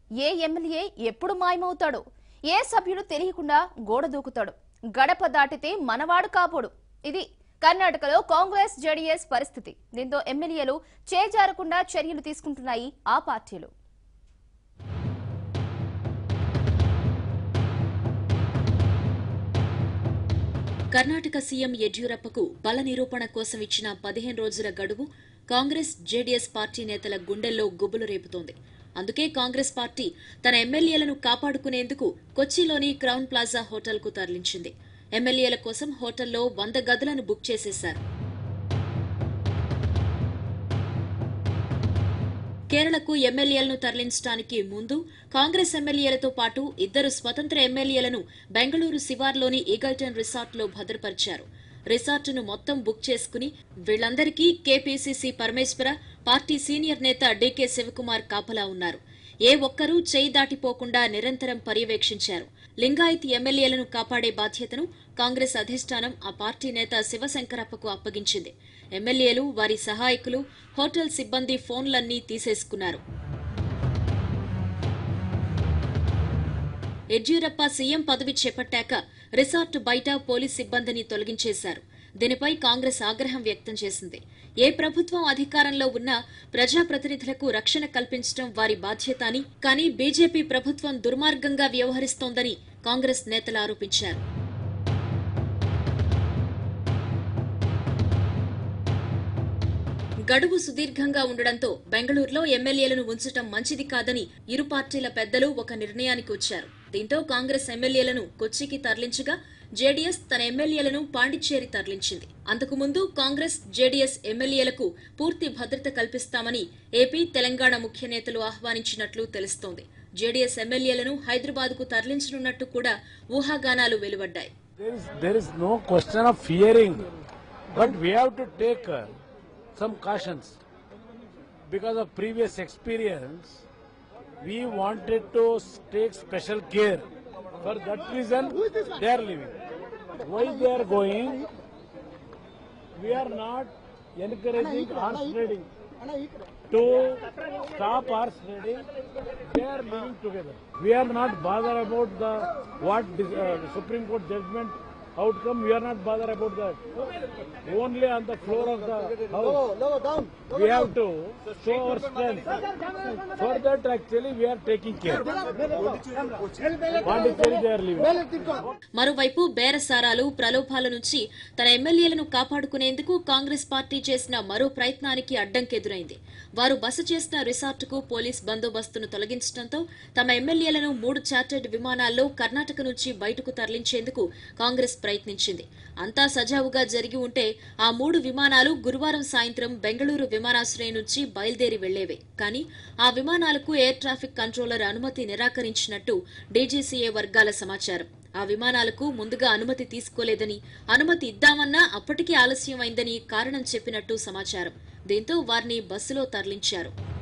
ఏ MLA ఎప్పుడు మాయమవుతాడో ఏ సభ్యుడు తెలియకుండా గోడ దూకుతాడు గడప దాటితే మనవాడు కాపోడు ఇది కర్ణాటకలో కాంగ్రెస్ జేడీఎస్ పరిస్థితి దీంతో ఎమ్మెల్యేలు చేజారకుండా చర్యలు తీసుకుంటున్నాయి ఆ పార్టీలు కర్ణాటక సీఎం యడ్యూరప్పకు బల నిరూపణ కోసం ఇచ్చిన పదిహేను రోజుల గడువు కాంగ్రెస్ జేడీఎస్ పార్టీ నేతల గుండెల్లో గుబులు రేపుతోంది అందుకే కాంగ్రెస్ పార్టీ తన ఎమ్మెల్యేలను కాపాడుకునేందుకు కొచ్చిలోని క్రౌన్ ప్లాజా హోటల్కు తరలించింది ఎమ్మెల్యేల కోసం హోటల్లో వంద గదులను బుక్ చేసేశారు కేరళకు ఎమ్మెల్యేలను తరలించడానికి ముందు కాంగ్రెస్ ఎమ్మెల్యేలతో పాటు ఇద్దరు స్వతంత్ర ఎమ్మెల్యేలను బెంగళూరు శివార్లోని ఈగల్టన్ రిసార్ట్లో భద్రపరిచారు రిసార్టును మొత్తం బుక్ చేసుకుని వీళ్లందరికీ కేపీసీసీ పరమేశ్వర పార్టీ సీనియర్ నేత డీకే శివకుమార్ కాపలా ఉన్నారు ఏ ఒక్కరూ చేయి దాటిపోకుండా నిరంతరం పర్యవేక్షించారు లింగాయత్ ఎమ్మెల్యేలను కాపాడే బాధ్యతను కాంగ్రెస్ అధిష్టానం ఆ పార్టీ నేత శివశంకరప్పకు అప్పగించింది ఎమ్మెల్యేలు వారి సహాయకులు హోటల్ సిబ్బంది ఫోన్లన్నీ తీసేసుకున్నారు యడ్యూరప్ప సీఎం పదవి చేపట్టాక రిసార్ట్ బయట పోలీస్ సిబ్బందిని తొలగించేశారు దీనిపై కాంగ్రెస్ ఆగ్రహం వ్యక్తం చేసింది ఏ ప్రభుత్వం అధికారంలో ఉన్నా ప్రజాప్రతినిధులకు రక్షణ కల్పించడం వారి బాధ్యత అని కానీ బీజేపీ ప్రభుత్వం దుర్మార్గంగా వ్యవహరిస్తోందని కాంగ్రెస్ నేతలు ఆరోపించారు గడువు సుదీర్ఘంగా ఉండడంతో బెంగళూరులో ఎమ్మెల్యేలను ఉంచటం మంచిది కాదని ఇరు పార్టీల పెద్దలు ఒక నిర్ణయానికి వచ్చారు దీంతో కాంగ్రెస్ ఎమ్మెల్యేలను కొచ్చికి తరలించగా జేడీఎస్ తన ఎమ్మెల్యేలను పాండిచ్చేరి తరలించింది అంతకుముందు కాంగ్రెస్ జేడీఎస్ ఎమ్మెల్యేలకు పూర్తి భద్రత కల్పిస్తామని ఏపీ తెలంగాణ ముఖ్య నేతలు ఆహ్వానించినట్లు తెలుస్తోంది జేడీఎస్ ఎమ్మెల్యేలను హైదరాబాద్కు తరలించనున్నట్టు కూడా ఊహాగానాలు వెలువడ్డాయి There is, there is no question of fearing, but we have to take uh, some cautions. Because of previous experience, we wanted to s- take special care. For that reason, they are leaving. Why they are going? We are not encouraging horse trading. To stop horse trading, they are living together. We are not bothered about the what dis- uh, Supreme Court judgment outcome. We are not bothered about that. Only on the floor of the house, we have to show our strength. For that, actually, we are taking care. Pondicherry, they are leaving. మరోవైపు బేరసారాలు ప్రలోభాల నుంచి తన ఎమ్మెల్యేలను కాపాడుకునేందుకు Congress party చేసిన మరో ప్రయత్నానికి అడ్డంకెదురైంది వారు బస చేసిన రిసార్టుకు పోలీస్ బందోబస్తును తొలగించడంతో తమ ఎమ్మెల్యేలను మూడు చార్టర్డ్ విమానాల్లో కర్ణాటక నుంచి బయటకు తరలించేందుకు కాంగ్రెస్ ప్రయత్నించింది అంతా సజావుగా జరిగి ఉంటే ఆ మూడు విమానాలు గురువారం సాయంత్రం బెంగళూరు విమానాశ్రయం నుంచి బయలుదేరి వెళ్లేవే కానీ ఆ విమానాలకు ఎయిర్ ట్రాఫిక్ కంట్రోలర్ అనుమతి నిరాకరించినట్టు డీజీసీఏ వర్గాల సమాచారం ఆ విమానాలకు ముందుగా అనుమతి తీసుకోలేదని అనుమతి ఇద్దామన్నా అప్పటికే ఆలస్యమైందని కారణం చెప్పినట్టు సమాచారం దీంతో వారిని బస్సులో తరలించారు